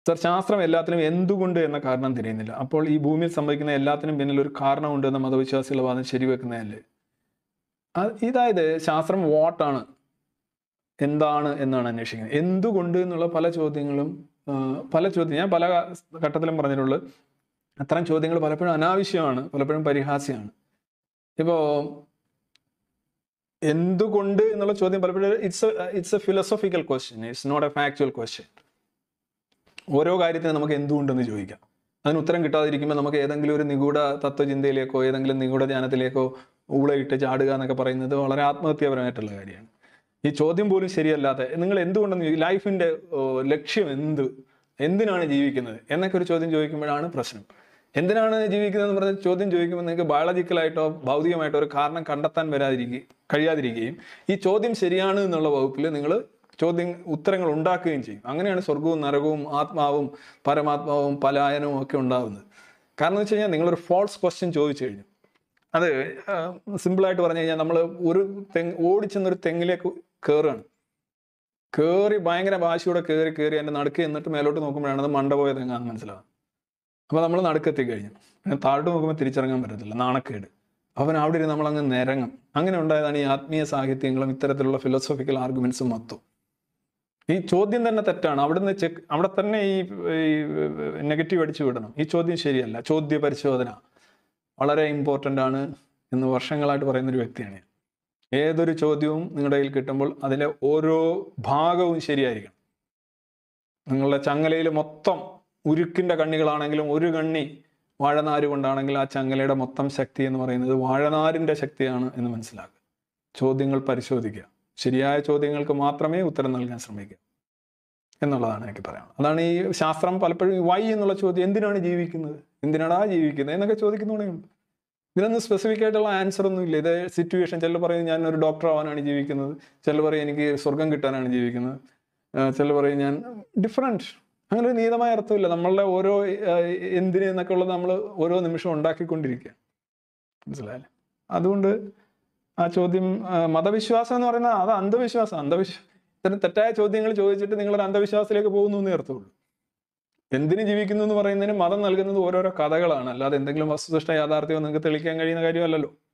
sir ശാസ്ത്രം എല്ലാത്തിനും എന്തുകൊണ്ട് എന്ന കാരണം തിരിയുന്നില്ല അപ്പോൾ ഈ ഭൂമിയിൽ സംഭവിക്കുന്ന എല്ലാത്തിനും പിന്നിൽ ഒരു കാരണമുണ്ട് എന്ന മതവിശ്വാസികളുടെ വാദം ശരിവെക്കുന്നതല്ലേ അത് ഇതായത് ശാസ്ത്രം വാട്ടാണ് എന്താണ് എന്നാണ് അന്വേഷിക്കുന്നത് എന്തുകൊണ്ട് എന്നുള്ള പല ചോദ്യങ്ങളും ആ, പല ചോദ്യം ഞാൻ പല ഘട്ടത്തിലും പറഞ്ഞിട്ടുള്ളത് അത്തരം ചോദ്യങ്ങൾ പലപ്പോഴും അനാവശ്യമാണ് പലപ്പോഴും പരിഹാസ്യമാണ് ഇപ്പോൾ എന്തുകൊണ്ട് എന്നുള്ള ചോദ്യം പലപ്പോഴും it's it's a philosophical question it's not a factual question ഓരോ കാര്യത്തിനും നമുക്ക് എന്തുകൊണ്ടെന്ന് ചോദിക്കാം അതിന് ഉത്തരം കിട്ടാതിരിക്കുമ്പോൾ നമുക്ക് ഏതെങ്കിലും ഒരു നിഗൂഢ തത്വചിന്തയിലേക്കോ ഏതെങ്കിലും നിഗൂഢ ധ്യാനത്തിലേക്കോ ഊളയിട്ട് ചാടുക എന്നൊക്കെ പറയുന്നത് വളരെ ആത്മഹത്യാപരമായിട്ടുള്ള കാര്യമാണ് ഈ ചോദ്യം പോലും ശരിയല്ലാത്ത നിങ്ങൾ എന്തുകൊണ്ടെന്ന് ചോദിക്കും ലൈഫിന്റെ ഓ, ലക്ഷ്യം എന്ത് എന്തിനാണ് ജീവിക്കുന്നത് എന്നൊക്കെ ഒരു ചോദ്യം ചോദിക്കുമ്പോഴാണ് പ്രശ്നം എന്തിനാണ് ജീവിക്കുന്നത് എന്ന് പറഞ്ഞ ചോദ്യം ചോദിക്കുമ്പോൾ നിങ്ങൾക്ക് ബയോളജിക്കലായിട്ടോ ഭൗതികമായിട്ടോ ഒരു കാരണം കണ്ടെത്താൻ വരാതിരിക്കുക കഴിയാതിരിക്കുകയും ഈ ചോദ്യം ശരിയാണ് എന്നുള്ള വകുപ്പിൽ നിങ്ങൾ ചോദ്യം ഉത്തരങ്ങൾ ഉണ്ടാക്കുകയും ചെയ്യും അങ്ങനെയാണ് സ്വർഗവും നരകവും ആത്മാവും പരമാത്മാവും പലായനവും ഒക്കെ ഉണ്ടാകുന്നത് കാരണം എന്ന് വെച്ച് കഴിഞ്ഞാൽ നിങ്ങളൊരു ഫോൾസ് ക്വസ്റ്റ്യൻ ചോദിച്ചു കഴിഞ്ഞു അത് സിമ്പിളായിട്ട് പറഞ്ഞു കഴിഞ്ഞാൽ നമ്മൾ ഒരു തെങ്ങ് ഓടിച്ചെന്നൊരു തെങ്ങിലേക്ക് കയറുകയാണ് കയറി ഭയങ്കര വാശിയോടെ കയറി കയറി അതിൻ്റെ നടുക്ക് എന്നിട്ട് മേലോട്ട് നോക്കുമ്പോഴാണ് അത് മണ്ട പോയ തെങ്ങാന്ന് മനസ്സിലാവുക അപ്പോൾ നമ്മൾ നടുക്കെത്തി കഴിഞ്ഞു പിന്നെ താഴോട്ട് നോക്കുമ്പോൾ തിരിച്ചിറങ്ങാൻ പറ്റത്തില്ല നാണക്കേട് അവൻ അവിടെ ഇരുന്ന് നമ്മളങ്ങ് നിരങ്ങും അങ്ങനെ ഉണ്ടായതാണ് ഈ ആത്മീയ സാഹിത്യങ്ങളും ഇത്തരത്തിലുള്ള ഫിലോസഫിക്കൽ ആർഗ്യുമെന്റ്സും മൊത്തം ഈ ചോദ്യം തന്നെ തെറ്റാണ് അവിടുന്ന് ചെക്ക് അവിടെ തന്നെ ഈ നെഗറ്റീവ് അടിച്ചു വിടണം ഈ ചോദ്യം ശരിയല്ല ചോദ്യ പരിശോധന വളരെ ഇമ്പോർട്ടൻ്റ് ആണ് എന്ന് വർഷങ്ങളായിട്ട് പറയുന്ന ഒരു വ്യക്തിയാണ് ഞാൻ ഏതൊരു ചോദ്യവും നിങ്ങളുടെ കയ്യിൽ കിട്ടുമ്പോൾ അതിലെ ഓരോ ഭാഗവും ശരിയായിരിക്കണം നിങ്ങളുടെ ചങ്ങലയിൽ മൊത്തം ഉരുക്കിൻ്റെ കണ്ണികളാണെങ്കിലും ഒരു കണ്ണി വാഴനാര് കൊണ്ടാണെങ്കിൽ ആ ചങ്ങലയുടെ മൊത്തം ശക്തി എന്ന് പറയുന്നത് വാഴനാരിൻ്റെ ശക്തിയാണ് എന്ന് മനസ്സിലാക്കുക ചോദ്യങ്ങൾ പരിശോധിക്കുക ശരിയായ ചോദ്യങ്ങൾക്ക് മാത്രമേ ഉത്തരം നൽകാൻ ശ്രമിക്കുക എന്നുള്ളതാണ് എനിക്ക് പറയാനുള്ളത് അതാണ് ഈ ശാസ്ത്രം പലപ്പോഴും ഈ വൈ എന്നുള്ള ചോദ്യം എന്തിനാണ് ജീവിക്കുന്നത് എന്തിനാടാ ജീവിക്കുന്നത് എന്നൊക്കെ ചോദിക്കുന്നതുകൊണ്ട് ഇതിനൊന്നും സ്പെസിഫിക് ആയിട്ടുള്ള ആൻസർ ഒന്നും ഇല്ല ഇത് സിറ്റുവേഷൻ ചിലർ പറയും ഞാൻ ഒരു ഡോക്ടർ ആവാനാണ് ജീവിക്കുന്നത് ചിലർ പറയും എനിക്ക് സ്വർഗം കിട്ടാനാണ് ജീവിക്കുന്നത് ചിലർ പറയും ഞാൻ ഡിഫറൻറ്റ് അങ്ങനെ ഒരു നീതമായ അർത്ഥമില്ല നമ്മളുടെ ഓരോ ആ, എന്തിന് എന്നൊക്കെ ഉള്ളത് നമ്മൾ ഓരോ നിമിഷവും ഉണ്ടാക്കിക്കൊണ്ടിരിക്കുക മനസ്സിലായല്ലേ അതുകൊണ്ട് ആ ചോദ്യം ആ, മതവിശ്വാസം എന്ന് പറയുന്നത് അത് അന്ധവിശ്വാസം അന്ധവിശ്വാസം ഇത്തരം തെറ്റായ ചോദ്യങ്ങൾ ചോദിച്ചിട്ട് നിങ്ങളൊരു അന്ധവിശ്വാസത്തിലേക്ക് പോകുന്നു എന്നേ അർത്ഥമുള്ളൂ എന്തിന് ജീവിക്കുന്നു എന്ന് പറയുന്നതിന് മതം നൽകുന്നത് ഓരോരോ കഥകളാണ് അല്ലാതെ എന്തെങ്കിലും വസ്തുനിഷ്ഠ യാഥാർത്ഥ്യമോ നിങ്ങൾക്ക് തെളിയിക്കാൻ കഴിയുന്ന കാര്യമല്ലല്ലോ